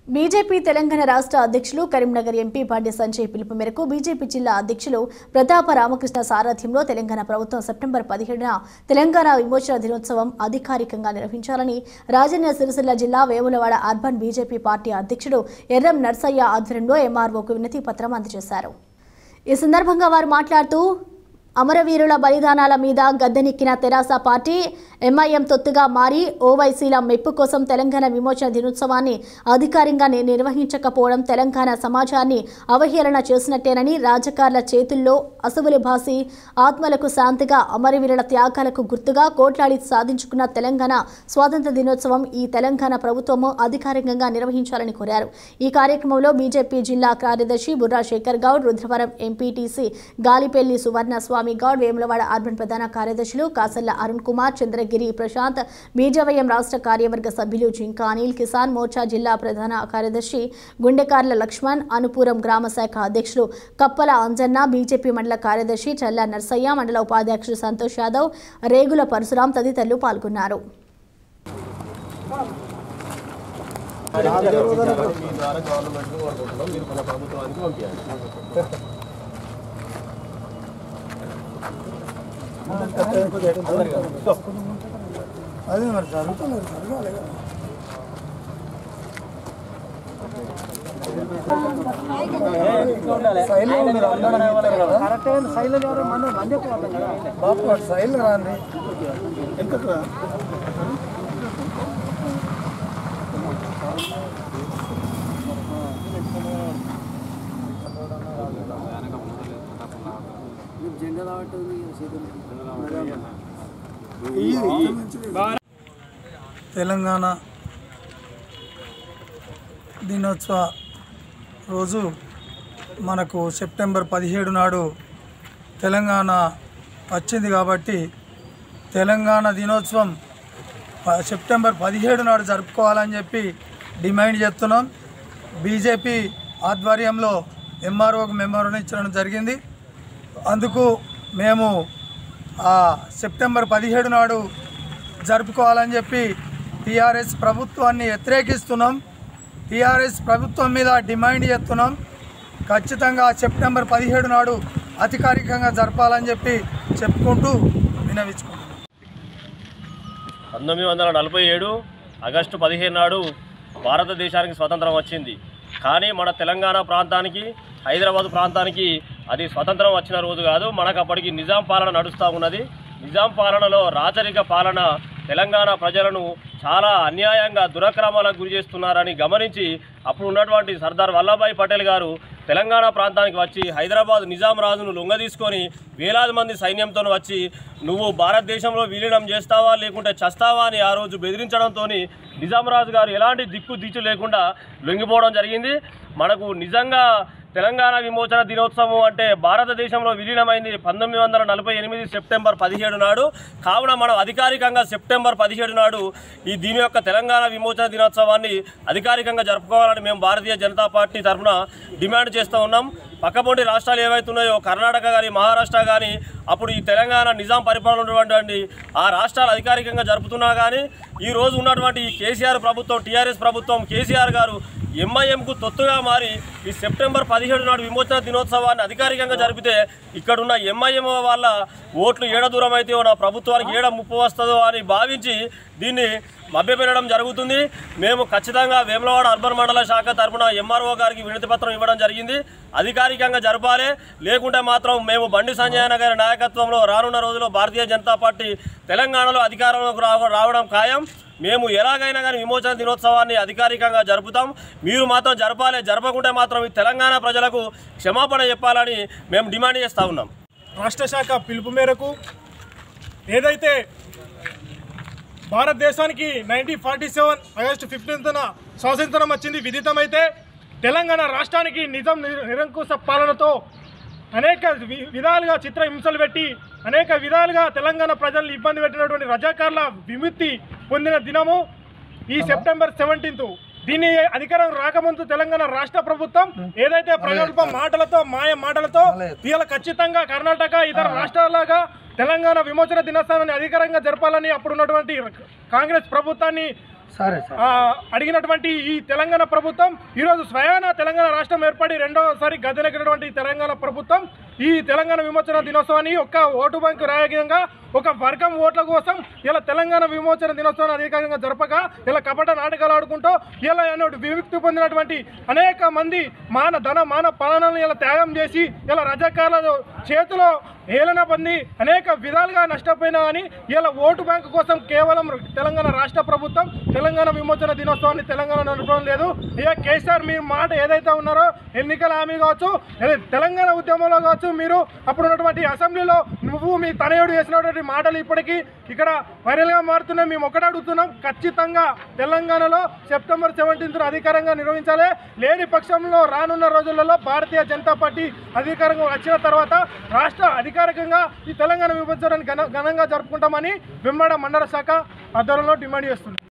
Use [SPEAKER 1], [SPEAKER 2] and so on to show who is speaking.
[SPEAKER 1] BJP Telangana రాష్ట్ర అధ్యక్షులు Karimnagar MP బండి సంజయ్ పిలుపు మేరకు బీజేపీ జిల్లా అధ్యక్షులు ప్రతాప రామకృష్ణ సారథ్యంలో తెలంగాణ ప్రభుత్వం సెప్టెంబర్ పదిహేడున తెలంగాణ విమోచన దినోత్సవం అధికారికంగా నిర్వహించాలని రాజన్న సిరిసిల్ల జిల్లా వేములవాడ అర్బన్ బీజేపీ పార్టీ అధ్యక్షుడు ఎర్రం నర్సయ్య ఆధ్వర్యంలో ఎంఆర్ఓకు వినతి పత్రం అందజేశారు ఈ సందర్భంగా వారు మాట్లాడుతూ అమరవీరుల బలిదానాల మీద గద్దెనెక్కిన తెరాస పార్టీ ఎంఐఎం తొత్తుగా మారి ఓవైసీల మెప్పు కోసం తెలంగాణ విమోచన దినోత్సవాన్ని అధికారికంగా ని- నిర్వహించకపోవడం తెలంగాణ సమాజాన్ని అవహేళన చేసినట్టేనని రాజకారుల చేతుల్లో అసువులు భాసి ఆత్మలకు శాంతిగా అమరవీరుల త్యాగాలకు గుర్తుగా కోట్లాడి సాధించుకున్న తెలంగాణ స్వాతంత్ర దినోత్సవం ఈ తెలంగాణ ప్రభుత్వము అధికారికంగా నిర్వహించాలని కోరారు ఈ కార్యక్రమంలో బీజేపీ జిల్లా కార్యదర్శి బుర్రా శేఖర్ గౌడ్ రుద్రవరం ఎంపీటీసీ గాలిపల్లి సువర్ణ స్వామి గౌడ్ వేములవాడ అర్బన్ ప్రధాన కార్యదర్శులు కాసల్ల అరుణ్ కుమార్ చంద్రగిరి ప్రశాంత్ బీజేవైఎం రాష్ట్ర కార్యవర్గ సభ్యులు జింకా అనిల్ కిసాన్ మోర్చా జిల్లా ప్రధాన కార్యదర్శి గుండెకార్ల లక్ష్మణ్ అనుపురం గ్రామ శాఖ అధ్యక్షులు కప్పల అంజన్న బీజేపీ మండల కార్యదర్శి చల్లా నర్సయ్య మండల ఉపాధ్యక్షుడు సంతోష్ యాదవ్ రేగుల పరశురాం తదితరులు పాల్గొన్నారు
[SPEAKER 2] అదే మరి జరుగుతుంది జరగాలి కదా సైడ్ లో మీరు అందరూ చెప్తారు కదా కరెక్ట్ సైడ్ లో ఎవరు మన మంది బాపు అటు సైడ్ లో రాండి ఎందుకు తెలంగాణ దినోత్సవ రోజు మనకు సెప్టెంబర్ పదిహేడు నాడు తెలంగాణ వచ్చింది కాబట్టి తెలంగాణ దినోత్సవం ప- సెప్టెంబర్ పదిహేడు నాడు జరుపుకోవాలని చెప్పి డిమాండ్ చేస్తున్నాం బీజేపీ ఆధ్వర్యంలో ఎంఆర్ఓకి మెమోరం ఇచ్చడం జరిగింది అందుకు మేము ఆ సెప్టెంబర్ పదిహేడు నాడు జరుపుకోవాలని చెప్పి టీఆర్ఎస్ ప్రభుత్వాన్ని వ్యతిరేకిస్తున్నాం టీఆర్ఎస్ ప్రభుత్వం మీద డిమాండ్ చేస్తున్నాం ఖచ్చితంగా సెప్టెంబర్ పదిహేడు నాడు అధికారికంగా జరపాలని చెప్పి చెప్పుకుంటూ వినవించుకుంటున్నాం
[SPEAKER 3] పంతొమ్మిది వందల నలభై ఏడు ఆగస్టు పదిహేను నాడు భారతదేశానికి స్వతంత్రం వచ్చింది కానీ మన తెలంగాణ ప్రాంతానికి హైదరాబాద్ ప్రాంతానికి అది స్వతంత్రం వచ్చిన రోజు కాదు మనకు అప్పటికి నిజాం పాలన నడుస్తూ ఉన్నది నిజాం పాలనలో రాచరిక పాలన తెలంగాణ ప్రజలను చాలా అన్యాయంగా దురక్రమాలకు గురి చేస్తున్నారని గమనించి అప్పుడు ఉన్నటువంటి సర్దార్ వల్లభాయ్ పటేల్ గారు తెలంగాణ ప్రాంతానికి వచ్చి హైదరాబాద్ నిజాం రాజును లొంగదీసుకొని వేలాది మంది సైన్యంతో వచ్చి నువ్వు భారతదేశంలో విలీనం చేస్తావా లేకుంటే చస్తావా అని ఆ రోజు బెదిరించడంతో నిజాం రాజు గారు ఎలాంటి దిక్కు దిచ్చు లేకుండా లొంగిపోవడం జరిగింది మనకు నిజంగా తెలంగాణ విమోచన దినోత్సవం అంటే భారతదేశంలో విలీనమైంది పంతొమ్మిది వందల నలభై ఎనిమిది సెప్టెంబర్ పదిహేడు నాడు కావున మనం అధికారికంగా సెప్టెంబర్ పదిహేడు నాడు ఈ దీని యొక్క తెలంగాణ విమోచన దినోత్సవాన్ని అధికారికంగా జరుపుకోవాలని మేము భారతీయ జనతా పార్టీ తరఫున డిమాండ్ చేస్తూ ఉన్నాం పక్కపొంటి రాష్ట్రాలు ఏవైతున్నాయో కర్ణాటక కానీ మహారాష్ట్ర కానీ అప్పుడు ఈ తెలంగాణ నిజాం పరిపాలన ఉన్నటువంటి ఆ రాష్ట్రాలు అధికారికంగా జరుపుతున్నా కానీ ఈ రోజు ఉన్నటువంటి ఈ కేసీఆర్ ప్రభుత్వం టీఆర్ఎస్ ప్రభుత్వం కేసీఆర్ గారు ఎంఐఎంకు తొత్తుగా మారి ఈ సెప్టెంబర్ పదిహేడు నాడు విమోచన దినోత్సవాన్ని అధికారికంగా జరిపితే ఇక్కడున్న ఎంఐఎం వాళ్ళ ఓట్లు ఏడ దూరం అయితే నా ప్రభుత్వానికి ఏడ ముప్పు వస్తుందో అని భావించి దీన్ని మభ్యపెట్టడం జరుగుతుంది మేము ఖచ్చితంగా వేములవాడ అర్బన్ మండల శాఖ తరఫున ఎంఆర్ఓ గారికి వినతి పత్రం ఇవ్వడం జరిగింది అధికారికంగా జరపాలి లేకుంటే మాత్రం మేము బండి సంజయన గారి నాయకత్వంలో రానున్న రోజుల్లో భారతీయ జనతా పార్టీ తెలంగాణలో అధికారంలోకి రావ- రావడం ఖాయం మేము ఎలాగైనా కానీ విమోచన దినోత్సవాన్ని అధికారికంగా జరుపుతాం మీరు మాత్రం జరపాలి జరపకుంటే మాత్రం ఈ తెలంగాణ ప్రజలకు క్షమాపణ చెప్పాలని మేము డిమాండ్ చేస్తూ ఉన్నాం
[SPEAKER 4] రాష్ట్ర శాఖ పిలుపు మేరకు ఏదైతే భారతదేశానికి నైన్టీన్ ఫార్టీ సెవెన్ ఆగస్టు ఫిఫ్టీన్త్న స్వాతంత్రం వచ్చింది విదితమైతే తెలంగాణ రాష్ట్రానికి నిజం నిర- నిరంకుశ పాలనతో అనేక వి- విధాలుగా చిత్ర హింసలు పెట్టి అనేక విధాలుగా తెలంగాణ ప్రజల్ని ఇబ్బంది పెట్టినటువంటి రజాకారుల విముక్తి పొందిన దినము ఈ సెప్టెంబర్ సెవెంటీన్త్ దీని అధికారం రాకముందు తెలంగాణ రాష్ట్ర ప్రభుత్వం ఏదైతే ప్రగల్భ మాటలతో మాయ మాటలతో వీళ్ళ ఖచ్చితంగా కర్ణాటక ఇతర రాష్ట్రాలాగా తెలంగాణ విమోచన దినోత్సవాన్ని అధికారంగా జరపాలని అప్పుడున్నటువంటి కాంగ్రెస్ ప్రభుత్వాన్ని
[SPEAKER 2] సరే సార్
[SPEAKER 4] ఆ, అడిగినటువంటి ఈ తెలంగాణ ప్రభుత్వం ఈరోజు స్వయాన తెలంగాణ రాష్ట్రం ఏర్పడి రెండవసారి గద్దెనెక్కినటువంటి తెలంగాణ ప్రభుత్వం ఈ తెలంగాణ విమోచన దినోత్సవాన్ని ఒక్క ఓటు బ్యాంకు రాజకీయంగా ఒక వర్గం ఓట్ల కోసం ఇలా తెలంగాణ విమోచన దినోత్సవాన్ని అధికారికంగా జరపక ఇలా కపట నాటకాలు ఆడుకుంటూ ఇలా ఎన్నో విముక్తి పొందినటువంటి అనేక మంది మాన ధన మాన ప్రాణాలను ఇలా త్యాగం చేసి ఇలా రజాకాల చేతిలో ఏలన పొంది అనేక విధాలుగా నష్టపోయినా కానీ ఇలా ఓటు బ్యాంకు కోసం కేవలం తెలంగాణ రాష్ట్ర ప్రభుత్వం తెలంగాణ విమోచన దినోత్సవాన్ని తెలంగాణ నడపడం లేదు ఇక కేసీఆర్ మీ మాట ఏదైతే ఉన్నారో ఎన్నికల హామీ కావచ్చు అదే తెలంగాణ ఉద్యమంలో కావచ్చు మీరు అప్పుడు ఉన్నటువంటి అసెంబ్లీలో నువ్వు మీ తనయుడు చేసినటువంటి మాటలు ఇప్పటికీ ఇక్కడ వైరల్గా మారుతున్నాయి మేము ఒకటి అడుగుతున్నాం ఖచ్చితంగా తెలంగాణలో సెప్టెంబర్ సెవెంటీన్త్ అధికారంగా నిర్వహించాలి లేని పక్షంలో రానున్న రోజులలో భారతీయ జనతా పార్టీ అధికారంగా వచ్చిన తర్వాత రాష్ట్ర అధికారికంగా ఈ తెలంగాణ విభజనని ఘన ఘనంగా జరుపుకుంటామని వెమ్మడ మండల శాఖ ఆధ్వర్యంలో డిమాండ్ చేస్తుంది